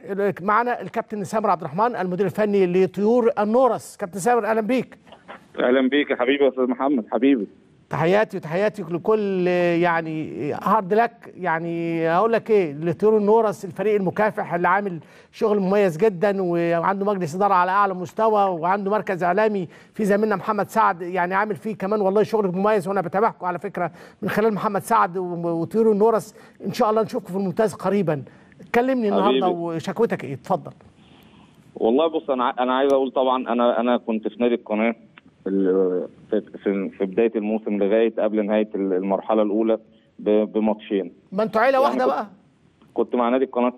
معنا الكابتن سامر عبد الرحمن المدير الفني لطيور النورس كابتن سامر اهلا بيك اهلا بيك يا حبيبي يا استاذ محمد حبيبي تحياتي وتحياتي لكل يعني هارد لك يعني هقول لك ايه لطيور النورس الفريق المكافح اللي عامل شغل مميز جدا وعنده مجلس اداره على اعلى مستوى وعنده مركز اعلامي في زميلنا محمد سعد يعني عامل فيه كمان والله شغل مميز وانا بتابعكم على فكره من خلال محمد سعد وطيور النورس ان شاء الله نشوفكم في الممتاز قريبا كلمني النهارده وشكوتك ايه اتفضل والله بص انا انا عايز اقول طبعا انا انا كنت في نادي القناه في في في بدايه الموسم لغايه قبل نهايه المرحله الاولى بماتشين ما انتوا عيله واحده كنت بقى كنت مع نادي القناه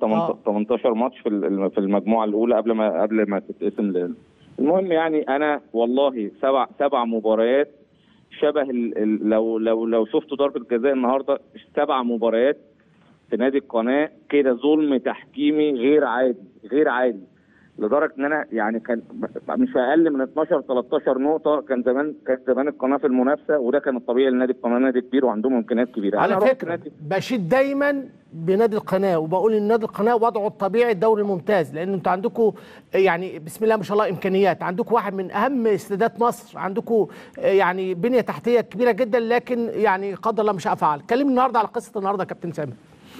18 ماتش في في المجموعه الاولى قبل ما قبل ما تتقسم المهم يعني انا والله سبع سبع مباريات شبه ال لو لو لو شفتوا ضربه جزاء النهارده سبع مباريات في نادي القناه كده ظلم تحكيمي غير عادي غير عادي لدرجه ان انا يعني كان مش اقل من 12 13 نقطه كان زمان كان زمان القناه في المنافسه وده كان الطبيعي لنادي القناه نادي كبير وعندهم امكانيات كبيره على فكره نادي... بشيد دايما بنادي القناه وبقول ان نادي القناه وضعه الطبيعي الدوري الممتاز لان انتوا عندكم يعني بسم الله ما شاء الله امكانيات عندكم واحد من اهم استادات مصر عندكم يعني بنيه تحتيه كبيره جدا لكن يعني قدر الله مش افعل كلمني النهارده على قصه النهارده كابتن سامر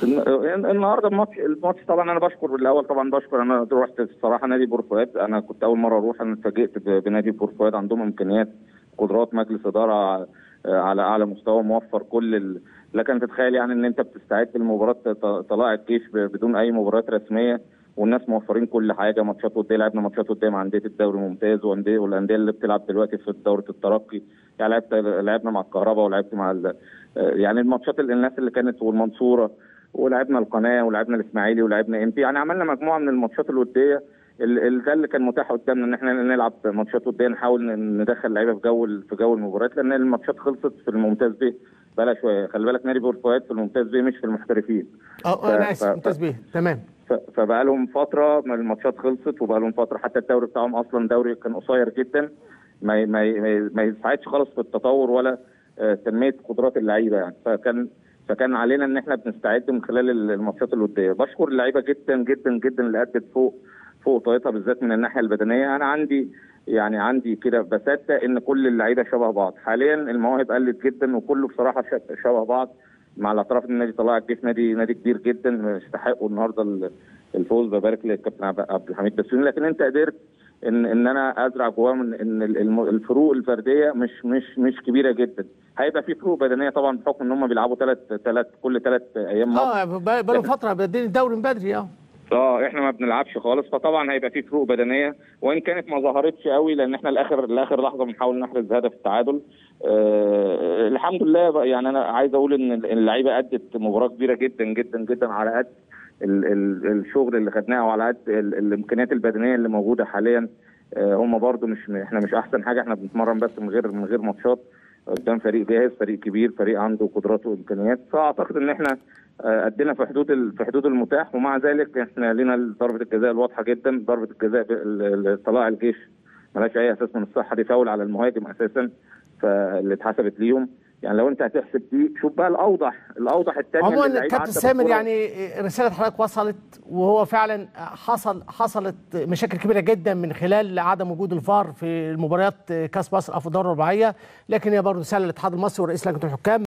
النهارده الماتش الماتش طبعا انا بشكر الاول طبعا بشكر انا رحت الصراحه نادي بور فؤاد انا كنت اول مره اروح انا اتفاجئت بنادي بور فؤاد عندهم امكانيات قدرات مجلس اداره على اعلى مستوى موفر كل ال... لكن تتخيل يعني ان انت بتستعد لمباراه طلائع الجيش بدون اي مباريات رسميه والناس موفرين كل حاجه ماتشات وديه لعبنا ماتشات وديه مع انديه الدوري الممتاز وانديه والانديه اللي بتلعب دلوقتي في دوره الترقي يعني لعبت لعبنا مع الكهرباء ولعبت مع ال... يعني الماتشات الناس اللي كانت والمنصوره ولعبنا القناه ولعبنا الاسماعيلي ولعبنا امتي يعني عملنا مجموعه من الماتشات الوديه ده اللي كان متاح قدامنا ان احنا نلعب ماتشات وديه نحاول ندخل لعيبه في جو في جو المباريات لان الماتشات خلصت في الممتاز بيه بقى شويه خلي بالك نادي بور فؤاد في الممتاز بيه مش في المحترفين اه انا اسف ممتاز بيه تمام فبقى لهم فتره ما الماتشات خلصت وبقى لهم فتره حتى الدوري بتاعهم اصلا دوري كان قصير جدا ما ما ما يساعدش خالص في التطور ولا تنميه قدرات اللعيبه يعني فكان فكان علينا ان احنا بنستعد من خلال الماتشات الوديه بشكر اللعيبه جدا جدا جدا اللي ادت فوق فوق طاقتها بالذات من الناحيه البدنيه انا عندي يعني عندي كده بصدق ان كل اللعيبه شبه بعض حاليا المواهب قلت جدا وكله بصراحه شبه بعض مع الاعتراف ان النادي طلائع الجيش نادي نادي كبير جدا يستحقوا النهارده الفوز ببارك للكابتن عبد الحميد بسيوني لكن انت قدرت ان ان انا ازرع جواهم ان الفروق الفرديه مش مش مش كبيره جدا هيبقى في فروق بدنيه طبعا بحكم ان هم بيلعبوا ثلاث ثلاث كل ثلاث ايام اه بقالهم فتره بادئين الدوري من بدري اه اه احنا ما بنلعبش خالص فطبعا هيبقى في فروق بدنيه وان كانت ما ظهرتش قوي لان احنا لاخر لاخر لحظه بنحاول نحرز هدف التعادل آه الحمد لله يعني انا عايز اقول ان اللعيبه ادت مباراه كبيره جدا جدا جدا على قد ال ال الشغل اللي خدناه وعلى قد الامكانيات البدنيه اللي موجوده حاليا آه هم برده مش احنا مش احسن حاجه احنا بنتمرن بس من غير من غير ماتشات قدام فريق جاهز فريق كبير فريق عنده قدرات وامكانيات فاعتقد ان احنا ادينا في حدود في حدود المتاح ومع ذلك احنا لنا ضربه الجزاء الواضحه جدا ضربه الجزاء طلائع الجيش ملهاش اي اساس من الصحه دي فاول على المهاجم اساسا فاللي اتحسبت ليهم يعني لو انت هتحسب دي شوف بقى الاوضح الاوضح الثاني عموما كابتن سامر يعني رساله حضرتك وصلت وهو فعلا حصل حصلت مشاكل كبيره جدا من خلال عدم وجود الفار في المباريات كاس مصر او في الدوره الرباعيه لكن هي برضه رساله للاتحاد المصري ورئيس لجنه الحكام